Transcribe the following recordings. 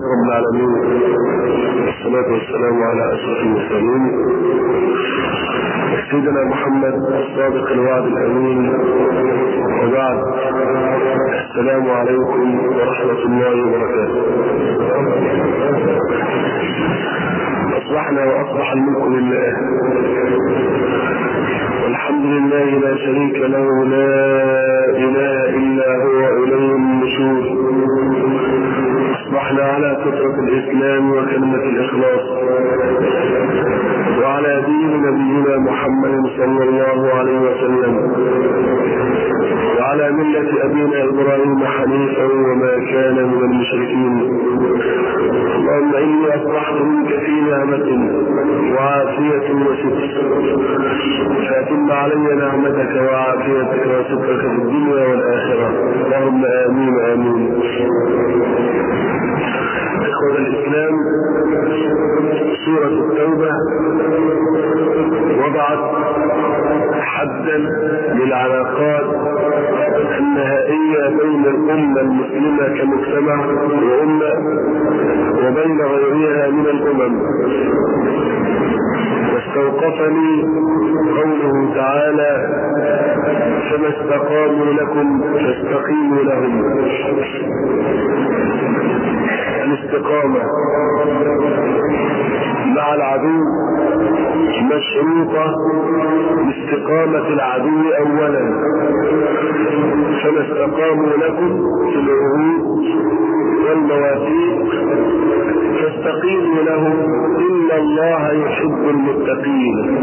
رب العالمين والصلاة والسلام على أشرف المرسلين سيدنا محمد الصادق الوعد الأمين وبعد السلام عليكم ورحمة الله وبركاته أصبحنا وأصبح الملك لله والحمد لله لا شريك له لا إله إلا هو إليه النشور أصبحنا على فطرة الإسلام وكلمة الإخلاص وعلى دين نبينا محمد صلى الله عليه وسلم وعلى ملة أبينا إبراهيم حنيفا وما كان من المشركين اللهم إني أصبحت منك في نعمة وعافية وستر فأتم علي نعمتك وعافيتك وسترك في الدنيا والآخرة اللهم آمين آمين إخوة الإسلام سورة التوبة وضعت حدا للعلاقات النهائية بين الأمة المسلمة كمجتمع وأمة وبين غيرها من الأمم واستوقفني قوله تعالى فما استقاموا لكم فاستقيموا لهم الاستقامة مع العدو مشروطة باستقامة العدو أولا فما استقاموا لكم في العهود والمواثيق فاستقيموا لهم إن الله يحب المتقين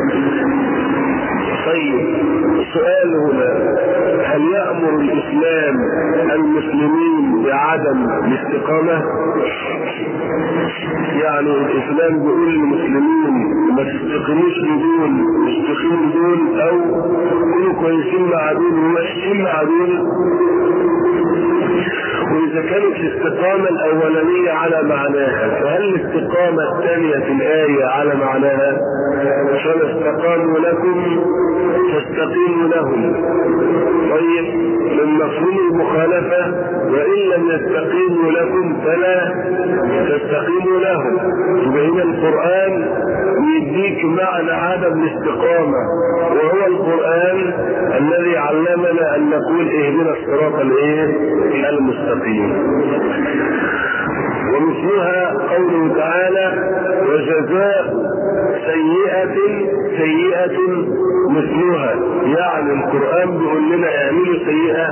طيب السؤال هنا هل يأمر الإسلام المسلمين بعدم الاستقامة؟ يعني الإسلام بيقول للمسلمين ما تستقيموش لدول استقيموا لدول أو كونوا كويسين مع دول ووحشين مع دول وإذا كانت الاستقامة الأولانية على معناها فهل الاستقامة الثانية في الآية على معناها؟ فما استقاموا لكم فاستقيموا لهم طيب من مفهوم المخالفة وإن لم يستقيموا لكم فلا تستقيموا لهم يبقى هنا القرآن يديك معنى عدم الاستقامة وهو القرآن الذي علمنا أن نقول اهدنا الصراط الايه؟ المستقيم ومثلها قوله تعالى وجزاء سيئة سيئة مثلها يعني القرآن بيقول لنا اعملوا سيئة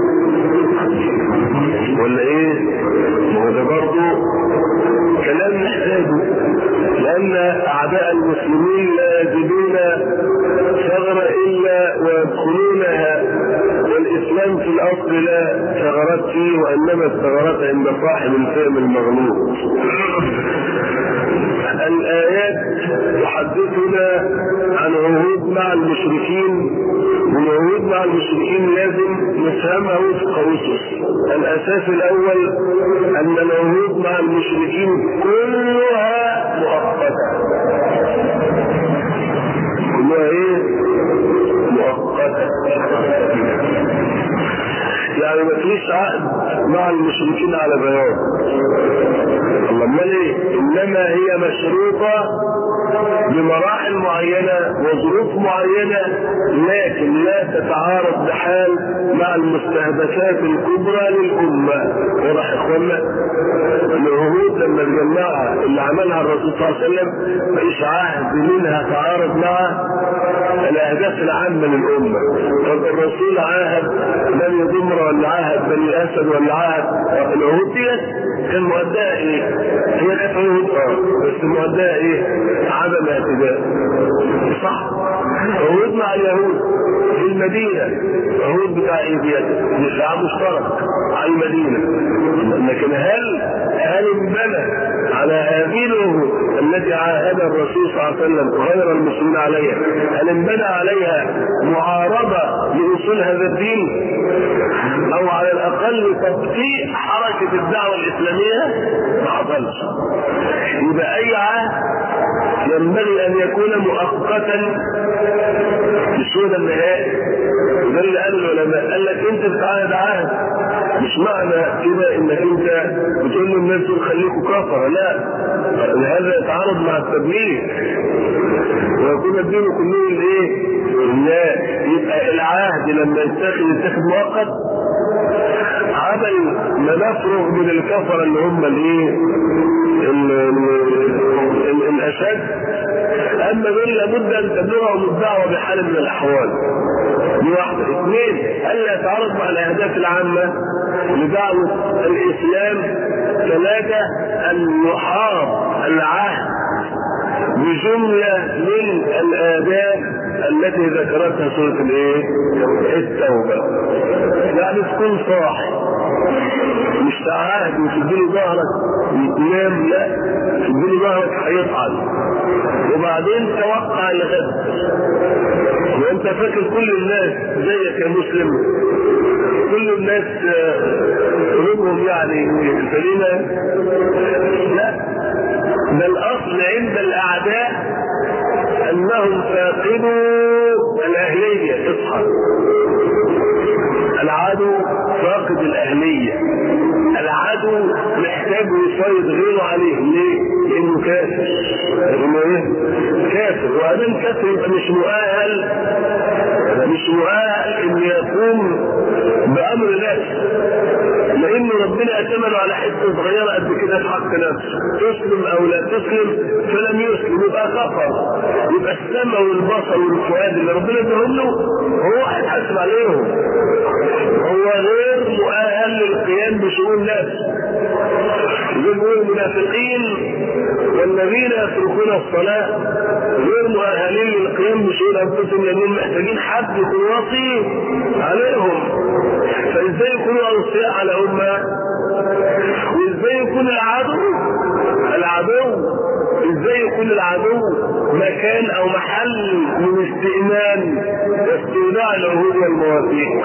ولا ايه؟ ما هو ده برضه كلام نحتاجه لأن أعداء المسلمين لا يجدون ثغرة إلا ويدخلونها والإسلام في الأصل لا ثغرات فيه وإنما الثغرات عند صاحب الفهم المغلوب الآيات تحدثنا عن عهود مع المشركين والعهود مع المشركين لازم نفهمها وفق أسس الأساس الأول أن العهود مع المشركين كلها مؤقتة كلها إيه؟ مؤقتة يعني ما فيش عقد مع المشركين على بياض الله امال ايه انما هي مشروطه بمراحل معينه وظروف معينه لكن لا تتعارض بحال مع المستهدفات الكبرى للامه واضح يا اخوانا العهود لما تجمعها اللي عملها الرسول صلى الله عليه وسلم مفيش عهد منها تعارض مع الاهداف العامه للامه طب الرسول عاهد بني ضمر ولا عاهد بني اسد ولا عاهد العهود ديت كان مؤداها ايه؟ هي كانت عهود اه بس مؤداها ايه؟ عدم اعتداء صح عهود مع اليهود في المدينة عهود بتاع ايه ديت؟ دفاع مشترك على المدينة لكن هل هل انبنى على هذه العهود التي عاهد الرسول صلى الله عليه وسلم غير المسلمين عليها هل انبنى عليها معارضه لاصول هذا الدين او على الاقل تبطيء حركه الدعوه الاسلاميه ما حصلش يبقى اي عهد ينبغي ان يكون مؤقتا مش هو ده النهائي وده اللي قال العلماء قال لك انت بتعاهد عهد مش معنى كده انك انت بتقول للناس دول خليكوا كفره لا هذا يتعارض مع التبليغ ويكون الدين كله الايه؟ لا يبقى العهد لما يتاخد يتاخد مؤقت عمل ما نفرغ من الكفره اللي هم الايه؟ الاشد اما دول لابد ان تبلغهم الدعوه بحال من الاحوال دي واحده اثنين الا يتعارض مع الاهداف العامه لدعوه الاسلام ثلاثه ان يحاط العهد بجمله من الاداب التي ذكرتها سوره الايه؟ التوبه يعني تكون صاحي مش تعاهد وتديله ظهرك وتنام لا تديله ظهرك هيطعن وبعدين توقع الغد وانت فاكر كل الناس زيك يا مسلم كل الناس قلوبهم يعني سليمه لا ده الاصل عند الاعداء انهم فاقدوا الاهليه اصحى العدو فاقد الاهليه العدو محتاج يصيد غيره عليه ليه؟ لانه كافر لانه ايه؟ كافر وبعدين كافر يبقى مش مؤهل مش مؤهل ان يقوم بامر نفسه لان ربنا اتمنه على حته صغيره قد كده في حق نفسه تسلم او لا تسلم فلم يسلم يبقى كفر يبقى السمع والبصر والفؤاد اللي ربنا اداهم له هو هيتحاسب عليهم هو غير مؤهل للقيام بشؤون نفسه يقول المنافقين والذين يتركون الصلاة غير مؤهلين للقيام بشؤون أنفسهم لأنهم محتاجين حد يكون وصي عليهم فإزاي يكونوا أوصياء على أمة وإزاي يكون العدو العدو إزاي يكون العدو مكان أو محل من استئمان واستوداع العهود والمواثيق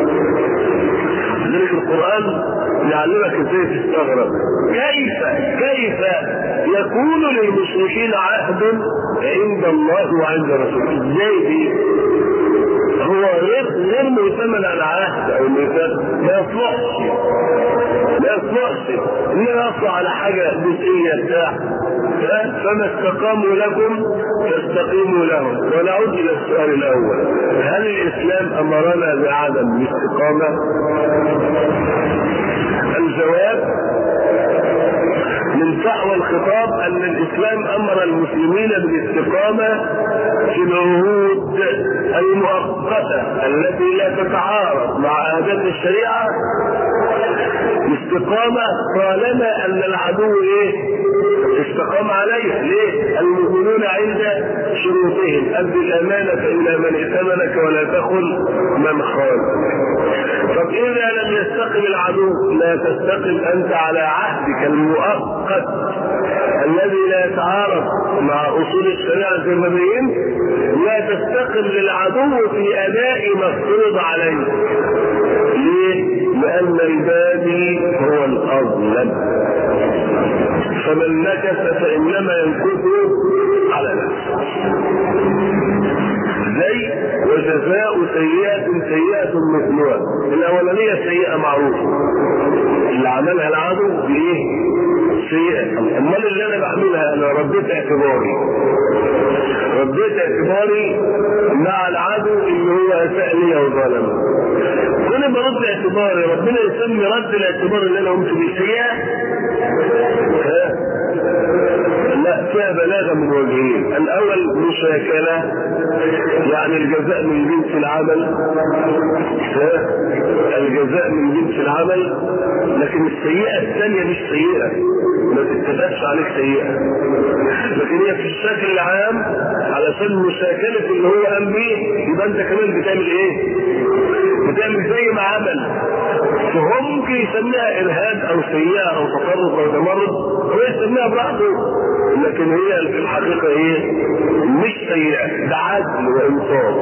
لذلك القرآن يعلمك ازاي تستغرب كيف كيف يكون للمشركين عهد عند الله وعند رسوله ازاي دي هو غير غير مؤتمن على العهد او الميثاق ما يصلحش ما يصلحش انما يصلح على حاجه جزئيه بتاع فما استقاموا لكم فاستقيموا لهم ونعود الى السؤال الاول هل الاسلام امرنا بعدم الاستقامه الجواب من فحوى الخطاب ان الاسلام امر المسلمين بالاستقامه في العهود المؤقته التي لا تتعارض مع اهداف الشريعه استقامه طالما ان العدو ايه استقام عليه ليه المؤمنون عند شروطهم ادي الامانه الى من ائتمنك ولا تخن من خان طب اذا لم يستقم العدو لا تستقم انت على عهدك المؤقت الذي لا يتعارض مع اصول الشريعه زي ما بين لا تستقم للعدو في اداء ما افترض عليه ليه؟ لان البادي هو الاظلم فمن نكث فانما ينكث على نفسه زي وجزاء سيئة سيئة مثلها الأولانية سيئة معروفة اللي عملها العدو بإيه؟ سيئة أمال اللي أنا بعملها أنا رديت اعتباري رديت اعتباري مع العدو اللي هو أساء لي وظلم كل ما رد اعتباري ربنا يسمي رد الاعتبار اللي أنا قمت بيه سيئة لا فيها بلاغة من وجهين الأول مشاكلة يعني الجزاء من جنس العمل الجزاء من جنس العمل لكن السيئة الثانية مش سيئة ما تتبقش عليك سيئة لكن هي في الشكل العام علشان مشاكلة اللي هو قام بيه يبقى انت كمان بتعمل ايه؟ بتعمل زي ما عمل فهو ممكن يسميها ارهاب او سيئه او تطرف او تمرد هو يسميها براحته لكن هي في الحقيقه ايه؟ مش سيئه ده عدل وانصاف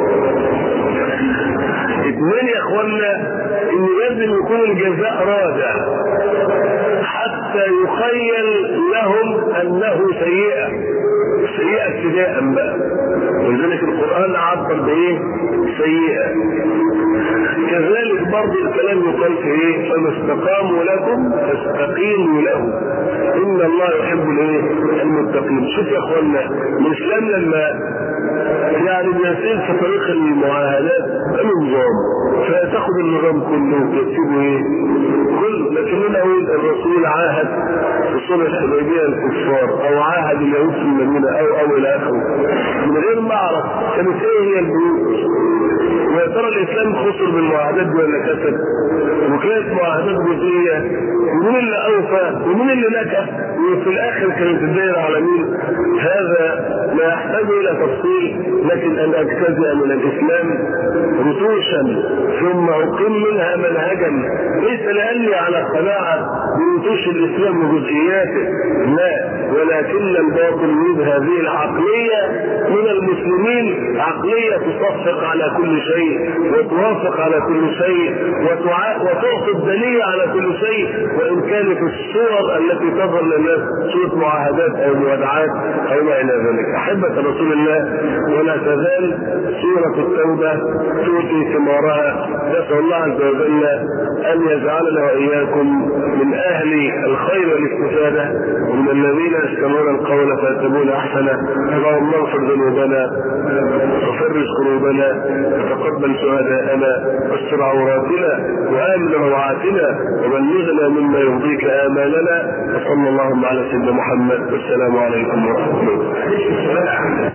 اثنين يا اخوانا ان لازم يكون الجزاء رادع حتى يخيل لهم انه سيئه سيئه ابتداء بقى ولذلك القران عبر بايه؟ سيئه كذلك برضه الكلام يقال في ايه؟ فما استقاموا لكم فاستقيموا لهم ان الله يحب الايه؟ المتقين شوف يا اخوانا الاسلام لما يعني بيسير في طريق المعاهدات النظام فتاخد النظام كله وتسيبه ايه؟ كله لكننا نقول الرسول عاهد في صلح الحديبيه الكفار او عاهد اليهود في المدينه او او الى اخره من غير ما اعرف كانت ايه هي البيوت؟ ويا ترى الاسلام خسر بالمعاهدات دي ولا كسب؟ وكانت معاهدات جزئيه ومين اللي اوفى ومين اللي نكث وفي الاخر كانت الدائره على مين؟ هذا لا يحتاج الى تفصيل لكن ان اجتزئ من الاسلام رتوشا ثم اقيم منها منهجا ليس لاني على قناعه برتوش الاسلام وجزئياته لا ولكن الباطل يريد هذه العقليه من المسلمين عقليه تصفق على كل شيء وتوافق على كل شيء وتع... وتعطي الدليل على كل شيء وان كانت الصور التي تظهر للناس صوره معاهدات او موادعات او ما الى ذلك احبه رسول الله ولا تزال سوره التوبه تؤتي ثمارها نسال الله عز وجل ان يجعلنا واياكم من اهل الخير والاستفاده ومن الذين يستمعون القول فيتبعون احسنه اللهم اغفر ذنوبنا وفرج قلوبنا وتقبل شهداءنا واستر عوراتنا وامن روعاتنا وبلغنا مما يرضيك امالنا وصلى اللهم على سيدنا محمد والسلام عليكم ورحمه الله